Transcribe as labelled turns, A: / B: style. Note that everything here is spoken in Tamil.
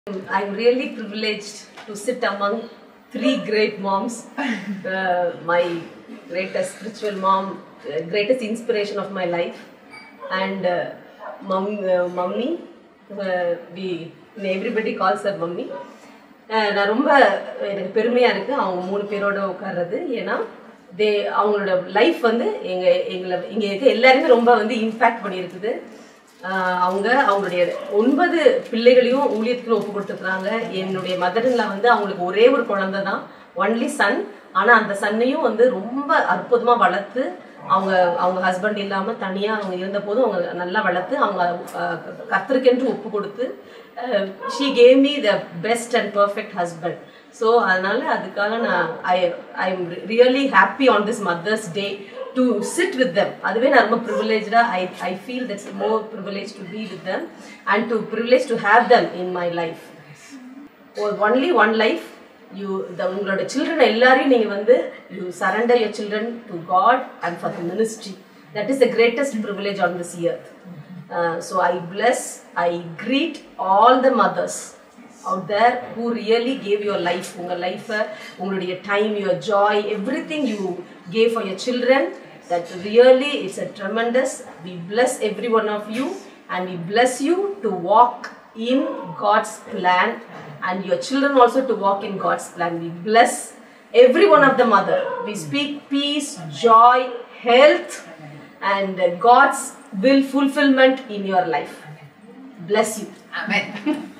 A: I'm really privileged to sit among three great moms. Uh, my greatest spiritual mom, uh, greatest inspiration of my life, and uh, mom, uh, mummy. Uh, we everybody calls her mummy. Uh, நான் ரொம்ப எனக்கு பெருமையாக இருக்குது அவங்க மூணு பேரோட உட்கார்றது ஏன்னா தே அவங்களோட லைஃப் வந்து எங்கள் எங்களை இங்கே இருக்க எல்லாருமே ரொம்ப வந்து இம்பேக்ட் பண்ணியிருக்குது ஆஹ் அவங்க அவங்களுடைய ஒன்பது பிள்ளைகளையும் ஊழியத்துக்கு ஒப்பு கொடுத்துருக்குறாங்க என்னுடைய மதர்ல வந்து அவங்களுக்கு ஒரே ஒரு குழந்தை தான் ஒன்லி சன் ஆனால் அந்த சன்னையும் வந்து ரொம்ப அற்புதமாக வளர்த்து அவங்க அவங்க ஹஸ்பண்ட் இல்லாமல் தனியாக அவங்க இருந்த போதும் அவங்க நல்லா வளர்த்து அவங்க ஆஹ் கர்த்தருக்கென்று ஒப்பு கொடுத்து she gave me the best and perfect husband so அதனால அதுக்காக நான் I I am really happy on this mother's day to sit with them அதுவே நான் ரொம்ப ப்ரிவிலேஜாக I I feel that's more privilege to be with them and to privilege to have them in my life only one life you the உங்களோட சில்ட்ரன் எல்லாரையும் நீங்கள் வந்து you surrender your children to God and for the ministry that is the greatest privilege on this year so I bless I greet all the mothers out there who really gave your life உங்கள் லைஃப்பை உங்களுடைய time your joy every thing you gave for your children that really it's a tremendous we bless every one of you and we bless you to walk in God's plan and your children also to walk in God's plan. We bless every one of the mother. We speak peace, joy, health, and uh, God's will fulfillment in your life. Bless you.
B: Amen.